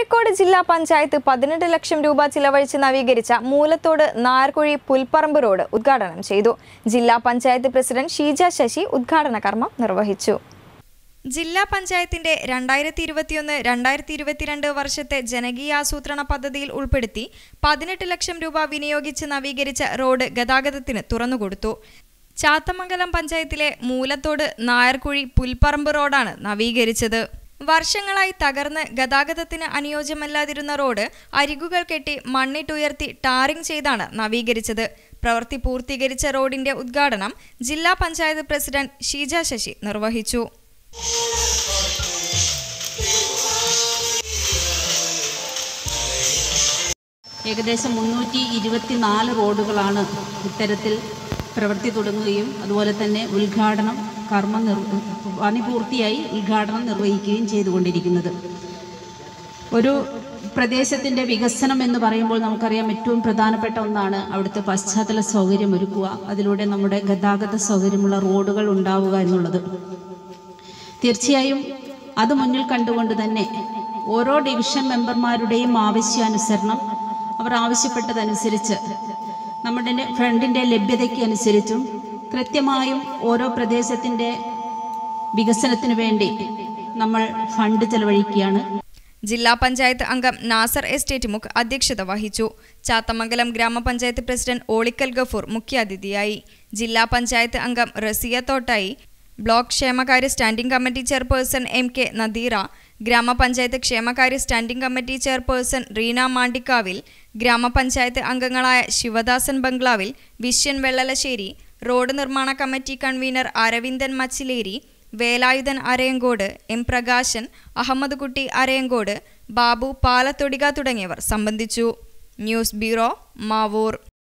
കോഴിക്കോട് ജില്ലാ പഞ്ചായത്ത് പതിനെട്ട് ലക്ഷം രൂപ ചിലവഴിച്ച് നവീകരിച്ച മൂലത്തോട് നായർകുഴി പുൽപ്പറമ്പ് റോഡ് ഉദ്ഘാടനം ചെയ്തു ജില്ലാ പഞ്ചായത്ത് പ്രസിഡന്റ് ഷീജ ശശി ഉദ്ഘാടന കർമ്മം നിർവഹിച്ചു ജില്ലാ പഞ്ചായത്തിന്റെ രണ്ടായിരത്തി ഇരുപത്തിയൊന്ന് രണ്ടായിരത്തി ഇരുപത്തിരണ്ട് വർഷത്തെ ജനകീയാസൂത്രണ പദ്ധതിയിൽ ഉൾപ്പെടുത്തി പതിനെട്ട് ലക്ഷം രൂപ വിനിയോഗിച്ച് നവീകരിച്ച റോഡ് ഗതാഗതത്തിന് തുറന്നുകൊടുത്തു ചാത്തമംഗലം പഞ്ചായത്തിലെ മൂലത്തോട് നായർകുഴി പുൽപ്പറമ്പ് റോഡാണ് നവീകരിച്ചത് വർഷങ്ങളായി തകർന്ന് ഗതാഗതത്തിന് അനുയോജ്യമല്ലാതിരുന്ന റോഡ് അരികുകൾ കെട്ടി മണ്ണിട്ടുയർത്തി ടാറിംഗ് ചെയ്താണ് നവീകരിച്ചത് പ്രവൃത്തി പൂർത്തീകരിച്ച റോഡിന്റെ ഉദ്ഘാടനം ജില്ലാ പഞ്ചായത്ത് പ്രസിഡന്റ് ഷീജ ശശി നിർവഹിച്ചു ഏകദേശം മുന്നൂറ്റി ഇരുപത്തിനാല് റോഡുകളാണ് ഇത്തരത്തിൽ പ്രവൃത്തി തുടങ്ങുകയും അതുപോലെ തന്നെ ഉദ്ഘാടനം കർമ്മം നിർ പണി പൂർത്തിയായി ഉദ്ഘാടനം നിർവഹിക്കുകയും ചെയ്തുകൊണ്ടിരിക്കുന്നത് ഒരു പ്രദേശത്തിൻ്റെ വികസനം എന്ന് പറയുമ്പോൾ നമുക്കറിയാം ഏറ്റവും പ്രധാനപ്പെട്ട ഒന്നാണ് അവിടുത്തെ പശ്ചാത്തല സൗകര്യം ഒരുക്കുക അതിലൂടെ നമ്മുടെ ഗതാഗത സൗകര്യമുള്ള റോഡുകൾ ഉണ്ടാവുക എന്നുള്ളത് തീർച്ചയായും അത് മുന്നിൽ കണ്ടുകൊണ്ട് തന്നെ ഓരോ ഡിവിഷൻ മെമ്പർമാരുടെയും ആവശ്യാനുസരണം അവർ ആവശ്യപ്പെട്ടതനുസരിച്ച് നമ്മുടെ ഫണ്ടിൻ്റെ ലഭ്യതയ്ക്ക് അനുസരിച്ചും കൃത്യമായും ഓരോ പ്രദേശത്തിൻ്റെ വികസനത്തിന് വേണ്ടി നമ്മൾ ഫണ്ട് ചെലവഴിക്കുകയാണ് ജില്ലാ പഞ്ചായത്ത് അംഗം നാസർ എസ്റ്റേറ്റ് മുഖ് അധ്യക്ഷത വഹിച്ചു ചാത്തമംഗലം ഗ്രാമപഞ്ചായത്ത് പ്രസിഡന്റ് ഓളിക്കൽ ഗഫൂർ മുഖ്യാതിഥിയായി ജില്ലാ പഞ്ചായത്ത് അംഗം റസിയ തോട്ടായി ബ്ലോക്ക് ക്ഷേമകാര്യ standing committee chairperson M K Nadeera ഗ്രാമപഞ്ചായത്ത് ക്ഷേമകാര്യ standing committee chairperson Reena Mandikkavil ഗ്രാമപഞ്ചായത്ത് അംഗങ്ങളായ ശിവദാസൻ ബംഗ്ലാവിൽ വിശ്വൻ വെള്ളലശ്ശേരി റോഡ് നിർമ്മാണ committee convener Aravindan Machileri Velayudhan Arayankode M Prakashan Ahammed Kutty Arayankode Babu പാലത്തൊടിക തുടങ്ങിയവർ സംബന്ധിച്ചു ന്യൂസ് ബ്യൂറോ മാവൂർ